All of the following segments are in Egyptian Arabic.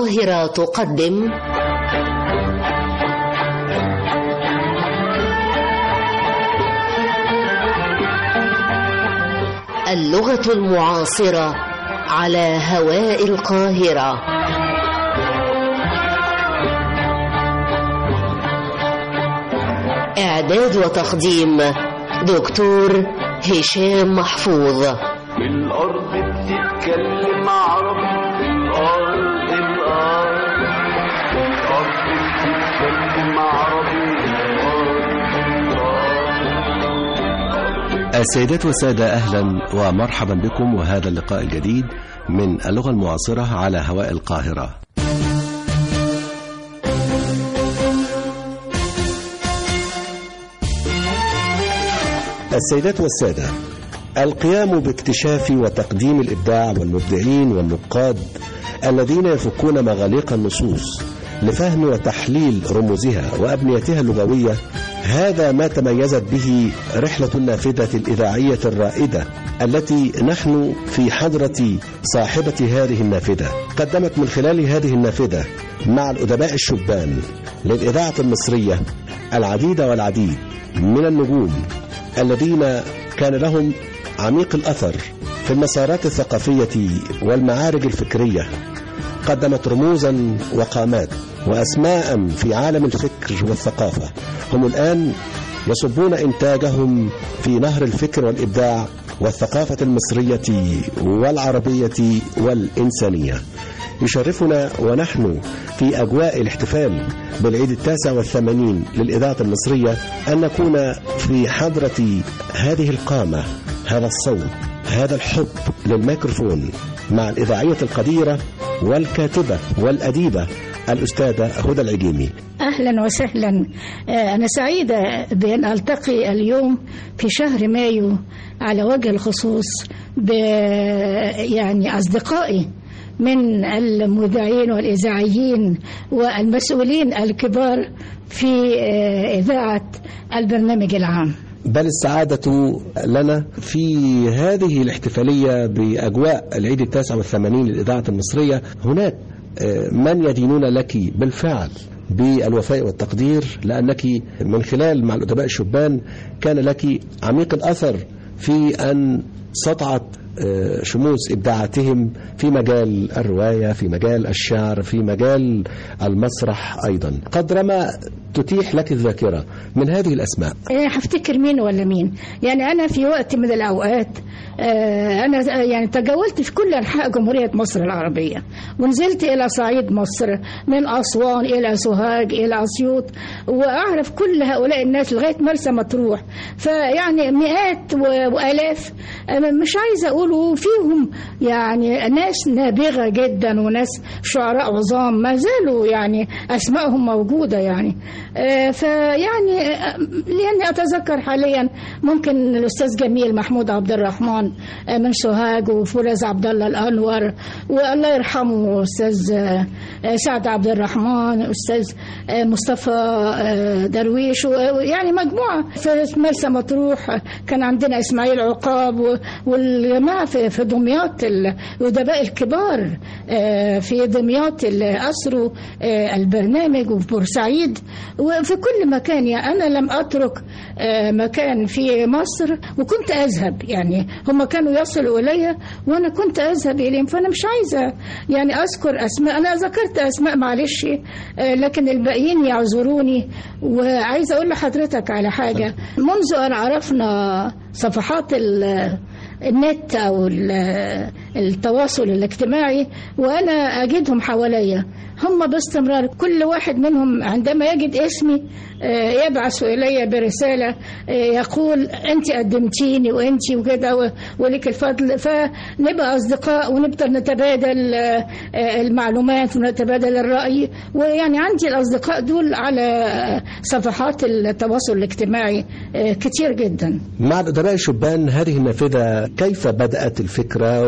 القاهرة تقدم اللغة المعاصرة على هواء القاهرة إعداد وتقديم دكتور هشام محفوظ الأرض بتتكلم عربي الأرض الأرض الأرض بتتكلم عربي السيدات والسادة أهلا ومرحبا بكم وهذا اللقاء الجديد من اللغة المعاصرة على هواء القاهرة السيدات والسادة القيام باكتشاف وتقديم الإبداع والمبدعين والنقاد الذين يفكون مغاليق النصوص لفهم وتحليل رموزها وأبنيتها اللغوية هذا ما تميزت به رحلة النافذة الإذاعية الرائدة التي نحن في حضرة صاحبة هذه النافذة قدمت من خلال هذه النافذة مع الأدباء الشبان للإذاعة المصرية العديد والعديد من النجوم الذين كان لهم عميق الأثر في المسارات الثقافية والمعارج الفكرية قدمت رموزا وقامات وأسماء في عالم الفكر والثقافة هم الآن يصبون إنتاجهم في نهر الفكر والإبداع والثقافة المصرية والعربية والإنسانية يشرفنا ونحن في أجواء الاحتفال بالعيد التاسع والثمانين للإذاعة المصرية أن نكون في حضرة هذه القامة هذا الصوت هذا الحب للميكروفون مع الإذاعية القديرة والكاتبة والأديبة الأستاذة هدى العجيمي أهلا وسهلا أنا سعيدة بأن ألتقي اليوم في شهر مايو على وجه الخصوص ب يعني أصدقائي من المذيعين والإذاعيين والمسؤولين الكبار في إذاعة البرنامج العام بل السعادة لنا في هذه الاحتفالية بأجواء العيد التاسع والثمانين للإذاعة المصرية هناك من يدينون لك بالفعل بالوفاء والتقدير لأنك من خلال مع الأدباء الشبان كان لك عميق الأثر في أن سطعت شموس إبداعاتهم في مجال الرواية في مجال الشعر في مجال المسرح أيضا قدر ما تتيح لك الذاكرة من هذه الأسماء هفتكر مين ولا مين يعني أنا في وقت من الأوقات أنا يعني تجولت في كل أنحاء جمهورية مصر العربية ونزلت إلى صعيد مصر من أسوان إلى سوهاج إلى أسيوط وأعرف كل هؤلاء الناس لغاية مرسى مطروح فيعني مئات وآلاف مش عايزة أقول فيهم يعني ناس نابغة جدا وناس شعراء عظام ما زالوا يعني أسمائهم موجودة يعني فيعني لأني أتذكر حاليا ممكن الأستاذ جميل محمود عبد الرحمن من سوهاج وفولاذ عبد الله الأنور والله يرحمه أستاذ سعد عبد الرحمن أستاذ مصطفى درويش يعني مجموعة في مرسى مطروح كان عندنا إسماعيل عقاب والجماعة في دمياط الأدباء الكبار في دمياط اللي أسروا البرنامج وفي بورسعيد وفي كل مكان يعني أنا لم أترك مكان في مصر وكنت أذهب يعني هم كانوا يصلوا إلي وأنا كنت أذهب إليهم فأنا مش عايزة يعني أذكر أسماء أنا ذكرت أسماء معلش لكن الباقيين يعذروني وعايزة أقول لحضرتك على حاجة منذ أن عرفنا صفحات النت أو التواصل الاجتماعي وأنا أجدهم حواليا هم باستمرار كل واحد منهم عندما يجد اسمي يبعث إلي برسالة يقول أنت قدمتيني وأنت وكده ولك الفضل فنبقى أصدقاء ونقدر نتبادل المعلومات ونتبادل الرأي ويعني عندي الأصدقاء دول على صفحات التواصل الاجتماعي كتير جدا مع الأدباء الشبان هذه النافذة كيف بدأت الفكرة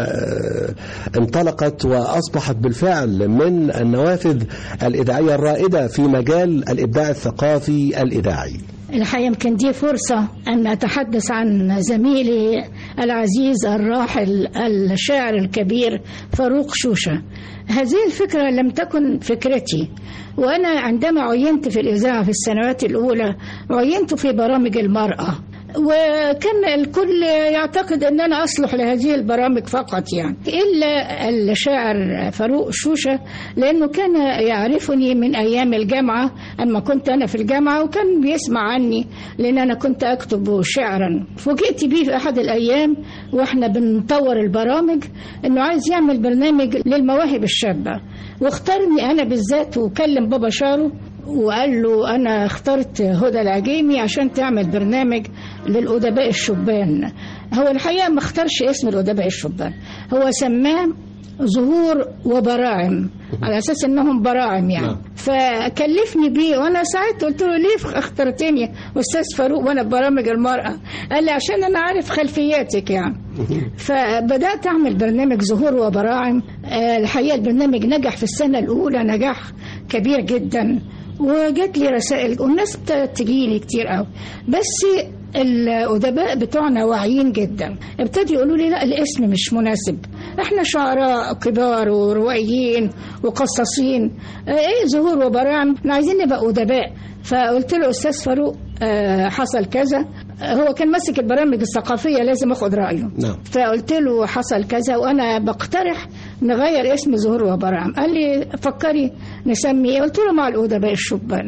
وانطلقت وأصبحت بالفعل من النوافذ الإذاعية الرائدة في مجال الإبداع الثقافي الإذاعي الحقيقة يمكن دي فرصة أن أتحدث عن زميلي العزيز الراحل الشاعر الكبير فاروق شوشة هذه الفكرة لم تكن فكرتي وأنا عندما عينت في الإذاعة في السنوات الأولى عينت في برامج المرأة وكان الكل يعتقد ان انا اصلح لهذه البرامج فقط يعني الا الشاعر فاروق شوشه لانه كان يعرفني من ايام الجامعه اما كنت انا في الجامعه وكان بيسمع عني لان انا كنت اكتب شعرا فوجئت بيه في احد الايام واحنا بنطور البرامج انه عايز يعمل برنامج للمواهب الشابه واختارني انا بالذات وكلم بابا شارو وقال له أنا اخترت هدى العجيمي عشان تعمل برنامج للأدباء الشبان هو الحقيقة ما اختارش اسم الأدباء الشبان هو سماه ظهور وبراعم على اساس انهم براعم يعني فكلفني بيه وانا ساعتها قلت له ليه اخترتني استاذ فاروق وانا ببرامج المراه قال لي عشان انا عارف خلفياتك يعني فبدات اعمل برنامج ظهور وبراعم آه، الحقيقه البرنامج نجح في السنه الاولى نجاح كبير جدا وجات لي رسائل والناس ابتدت تجي لي كتير قوي بس الادباء بتوعنا واعيين جدا ابتدوا يقولوا لي لا الاسم مش مناسب احنا شعراء كبار وروائيين وقصاصين اه، ايه ظهور وبراعم احنا عايزين نبقى ادباء فقلت له استاذ فاروق اه، حصل كذا هو كان ماسك البرامج الثقافيه لازم اخد رايه نعم. فقلت له حصل كذا وانا بقترح نغير اسم ظهور وبراعم قال لي فكري نسمي ايه قلت له مع الادباء الشبان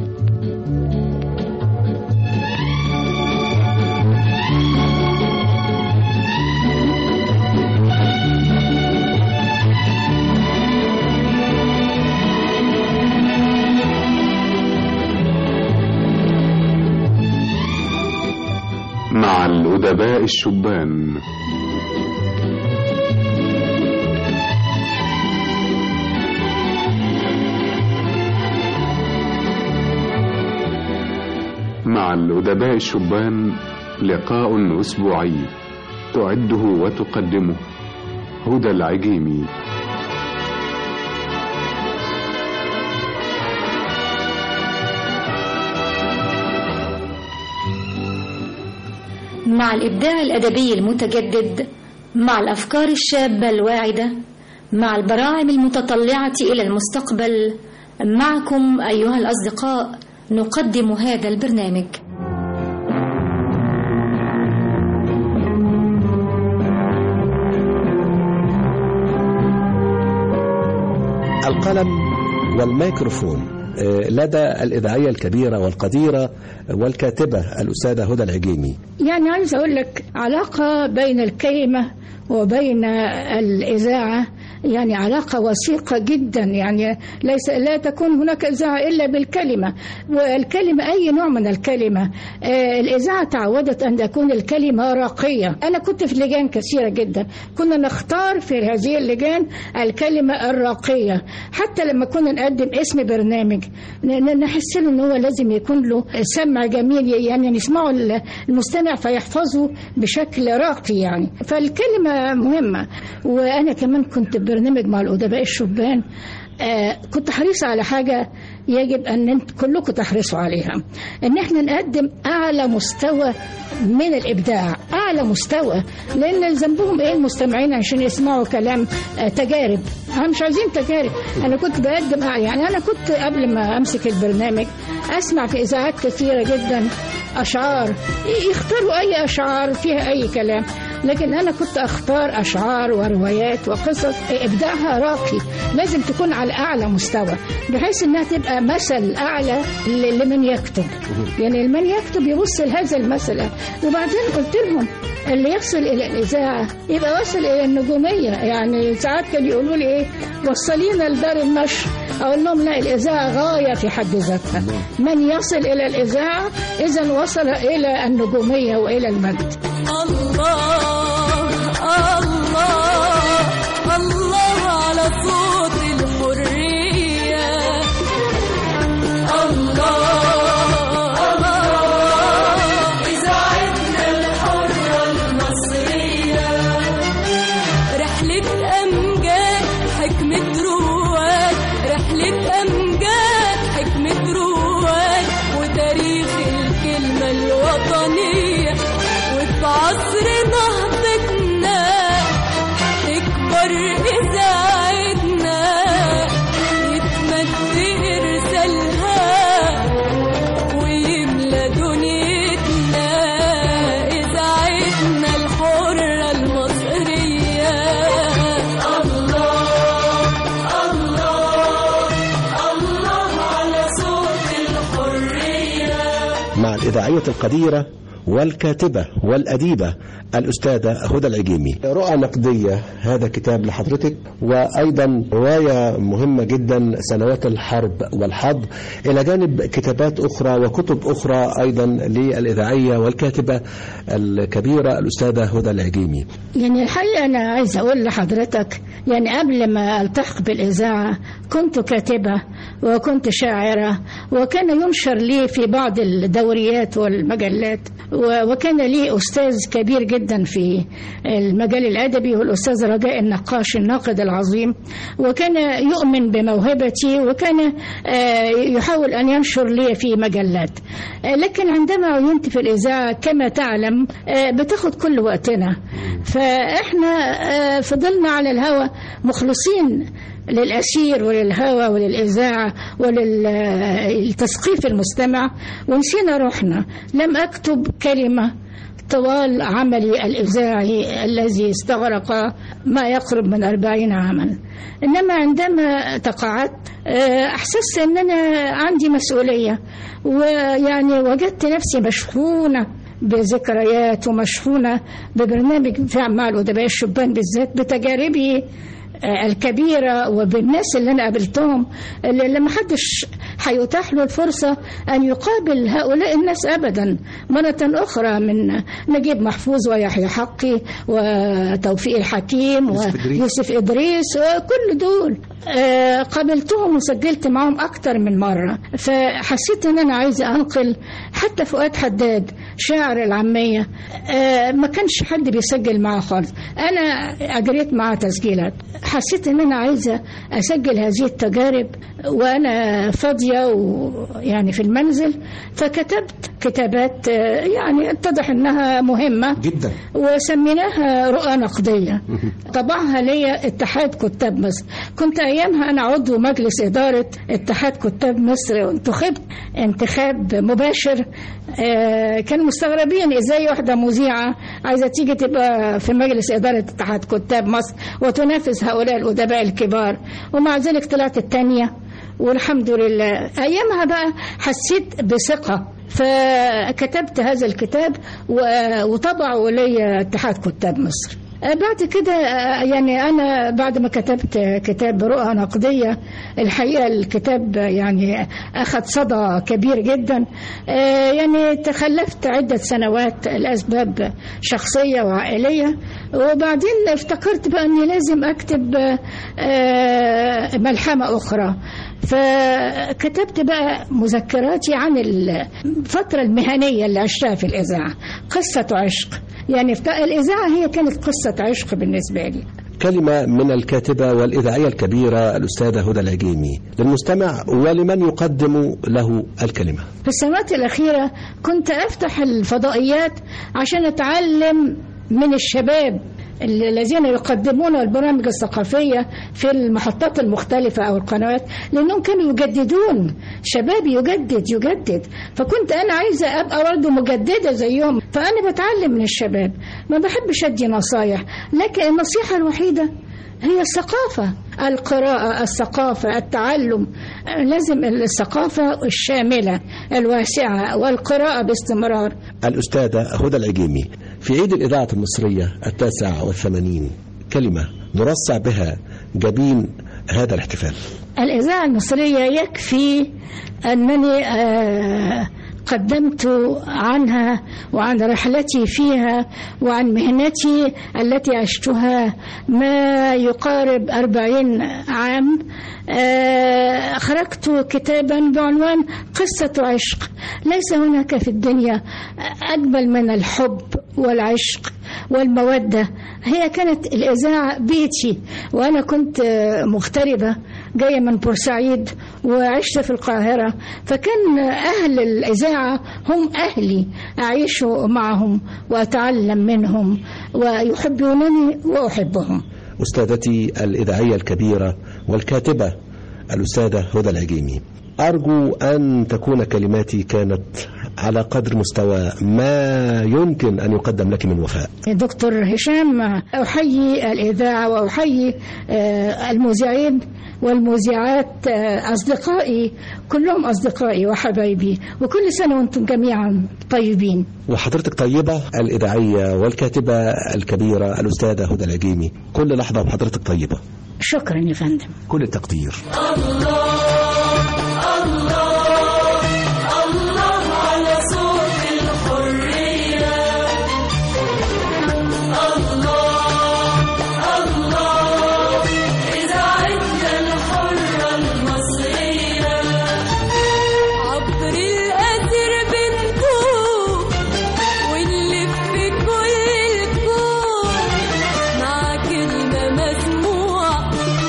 مع الأدباء الشبان مع الأدباء الشبان لقاء أسبوعي تعده وتقدمه هدى العجيمي مع الإبداع الأدبي المتجدد مع الأفكار الشابة الواعدة مع البراعم المتطلعة إلى المستقبل معكم أيها الأصدقاء نقدم هذا البرنامج القلم والميكروفون آه، لدى الإذاعية الكبيرة والقديرة والكاتبة الأستاذة هدى العجيمي يعني عايز أقول لك علاقة بين الكلمة وبين الإذاعة يعني علاقة وثيقة جدا يعني ليس لا تكون هناك إذاعة إلا بالكلمة والكلمة أي نوع من الكلمة آه الإذاعة تعودت أن تكون الكلمة راقية أنا كنت في لجان كثيرة جدا كنا نختار في هذه اللجان الكلمة الراقية حتى لما كنا نقدم اسم برنامج ن- نحس له ان هو لازم يكون له سمع جميل يعني نسمعه المستمع فيحفظه بشكل راقي يعني فالكلمة مهمة وأنا كمان كنت ببرنامج مع الأدباء الشبان آه كنت حريصة على حاجة يجب أن انت كلكم تحرصوا عليها إن احنا نقدم أعلى مستوى من الإبداع أعلى مستوى لأن ذنبهم إيه المستمعين عشان يسمعوا كلام آه تجارب أنا مش عايزين تجارب أنا كنت بقدم يعني أنا كنت قبل ما أمسك البرنامج أسمع في إذاعات كثيرة جدا أشعار يختاروا أي أشعار فيها أي كلام لكن أنا كنت أختار أشعار وروايات وقصص إبداعها راقي لازم تكون على أعلى مستوى بحيث إنها تبقى مثل أعلى ل- لمن يكتب يعني من يكتب يبص لهذا المثل وبعدين قلت لهم اللي يصل إلى الإذاعة يبقى وصل إلى النجومية يعني ساعات كانوا يقولوا لي إيه وصلينا لدار النشر أقول لهم لا الإذاعة غاية في حد ذاتها من يصل إلى الإذاعة إذا وصل إلى النجومية وإلى المجد الله الله الله على صوت الحرية الله الله إذاعتنا الحرة المصرية رحلة أمجاد حكمة رواد رحلة أمجاد حكمة رواد وتاريخ الكلمة الإذاعية القديرة والكاتبة والأديبة الأستاذة هدى العجيمي رؤى نقدية هذا كتاب لحضرتك وأيضا رواية مهمة جدا سنوات الحرب والحظ إلى جانب كتابات أخرى وكتب أخرى أيضا للإذاعية والكاتبة الكبيرة الأستاذة هدى العجيمي يعني الحقيقة أنا عايزة أقول لحضرتك يعني قبل ما ألتحق بالإذاعة كنت كاتبة وكنت شاعرة وكان ينشر لي في بعض الدوريات والمجلات و- وكان لي أستاذ كبير جدا في المجال الأدبي والأستاذ رجاء النقاش الناقد العظيم وكان يؤمن بموهبتي وكان آه، يحاول أن ينشر لي في مجلات آه، لكن عندما عينت في الإذاعة كما تعلم آه، بتاخد كل وقتنا فإحنا آه، فضلنا على الهوى مخلصين للأسير وللهوى وللإذاعة وللتثقيف المستمع ونسينا روحنا لم أكتب كلمة طوال عملي الإذاعي الذي استغرق ما يقرب من أربعين عاما إنما عندما تقاعدت آه، أحسست أن أنا عندي مسؤولية ويعني وجدت نفسي مشحونة بذكريات ومشحونة ببرنامج في مع الأدباء الشبان بالذات بتجاربي آه، الكبيرة وبالناس اللي أنا قابلتهم اللي اللي ما حدش هيتاح له الفرصة أن يقابل هؤلاء الناس أبدا مرة أخرى من نجيب محفوظ ويحيى حقي وتوفيق الحكيم يوسف إدريس. ويوسف إدريس وكل دول آه، قابلتهم وسجلت معهم أكتر من مرة فحسيت أن أنا عايزة أنقل حتى فؤاد حداد شاعر العامية آه، ما كانش حد بيسجل معاه خالص أنا أجريت معاه تسجيلات حسيت أن أنا عايزة أسجل هذه التجارب وأنا فاضية ويعني في المنزل فكتبت كتابات آه، يعني اتضح أنها مهمة جدا وسميناها رؤى نقدية طبعها لي اتحاد كتاب مصر كنت أيامها أنا عضو مجلس إدارة اتحاد كتاب مصر وانتخبت انتخاب مباشر آه، كانوا مستغربين ازاي واحدة مذيعة عايزة تيجي تبقى في مجلس إدارة اتحاد كتاب مصر وتنافس هؤلاء الأدباء الكبار ومع ذلك طلعت الثانية والحمد لله أيامها بقى حسيت بثقة فكتبت هذا الكتاب و- وطبعوا لي اتحاد كتاب مصر آه، بعد كده آه، يعني أنا بعد ما كتبت كتاب رؤى نقدية الحقيقة الكتاب يعني أخذ صدى كبير جدا آه، يعني تخلفت عدة سنوات الأسباب شخصية وعائلية وبعدين افتكرت بقى أني لازم أكتب آه، ملحمة أخرى فكتبت بقى مذكراتي عن الفترة المهنية اللي عشتها في الإذاعة قصة عشق يعني فت- الإذاعة هي كانت قصة عشق بالنسبة لي كلمة من الكاتبة والإذاعية الكبيرة الأستاذة هدى العجيمي للمستمع ولمن يقدم له الكلمة في السنوات الأخيرة كنت أفتح الفضائيات عشان أتعلم من الشباب الذين يقدمون البرامج الثقافية في المحطات المختلفة أو القنوات لأنهم كانوا يجددون شباب يجدد يجدد فكنت أنا عايزة أبقى برضه مجددة زيهم فأنا بتعلم من الشباب ما بحبش أدي نصايح لكن النصيحة الوحيدة هي الثقافة القراءة الثقافة التعلم لازم الثقافة الشاملة الواسعة والقراءة باستمرار الأستاذة هدى العجيمي في عيد الإذاعة المصرية التاسع والثمانين كلمة نرصع بها جبين هذا الاحتفال الإذاعة المصرية يكفي أنني آه، قدمت عنها وعن رحلتي فيها وعن مهنتي التي عشتها ما يقارب أربعين عام آه، أخرجت كتابا بعنوان قصة عشق ليس هناك في الدنيا أجمل من الحب والعشق والمودة هي كانت الإذاعة بيتي وأنا كنت آه، مغتربة جاية من بورسعيد وعشت في القاهرة فكان أهل الإذاعة هم أهلي أعيش معهم وأتعلم منهم ويحبونني وأحبهم أستاذتي الإذاعية الكبيرة والكاتبة الأستاذة هدى العجيمي أرجو أن تكون كلماتي كانت على قدر مستوى ما يمكن أن يقدم لك من وفاء دكتور هشام أحيي الإذاعة وأحيي آه، المذيعين والمذيعات آه، أصدقائي كلهم أصدقائي وحبايبي وكل سنة وأنتم جميعا طيبين وحضرتك طيبة الإذاعية والكاتبة الكبيرة الأستاذة هدى العجيمي كل لحظة وحضرتك طيبة شكرا يا فندم كل التقدير الله على صوت الحرية الله الله إذاعتنا الحرة المصرية عبر الأثر بنطوف ونلف كل الكون مع كلمة مسموعة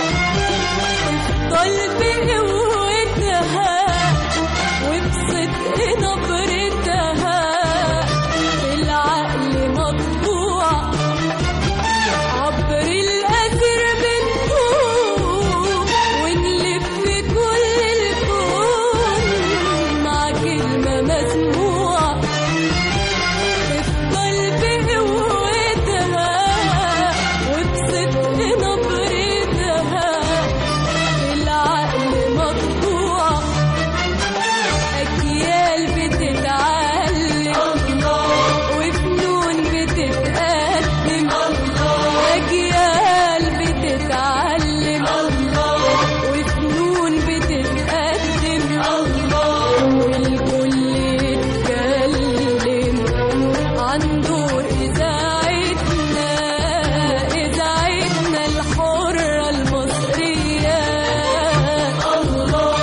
تفضل بقوتها وبصدق نبرتها في العقل مطبوع عبر الأثر بنطوف ونلف كل الكون مع كلمة مسموعة تفضل بقوتها وبصدق نبرتها في العقل مطبوع أجيال بتتعلم وفنون بتتقدم أجيال بتتعلم وفنون بتتقدم والكل يتكلم عن دور إذاعتنا إذاعتنا الحرة المصرية الله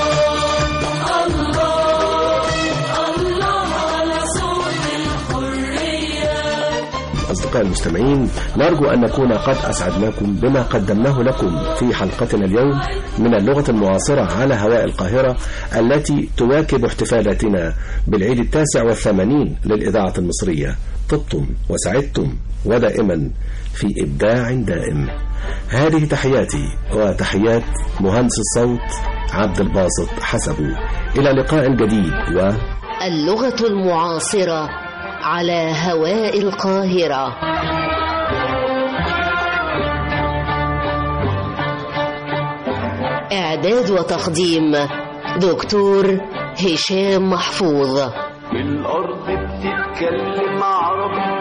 الله الله على صوت الحرية أصدقائي المستمعين نرجو أن نكون قد أسعدناكم بما قدمناه لكم في حلقتنا اليوم من اللغة المعاصرة على هواء القاهرة التي تواكب احتفالاتنا بالعيد التاسع والثمانين للإذاعة المصرية طبتم وسعدتم ودائما في إبداع دائم هذه تحياتي وتحيات مهندس الصوت عبد الباسط حسبه إلى لقاء جديد و اللغة المعاصرة على هواء القاهرة إعداد وتقديم دكتور هشام محفوظ الأرض بتتكلم عربي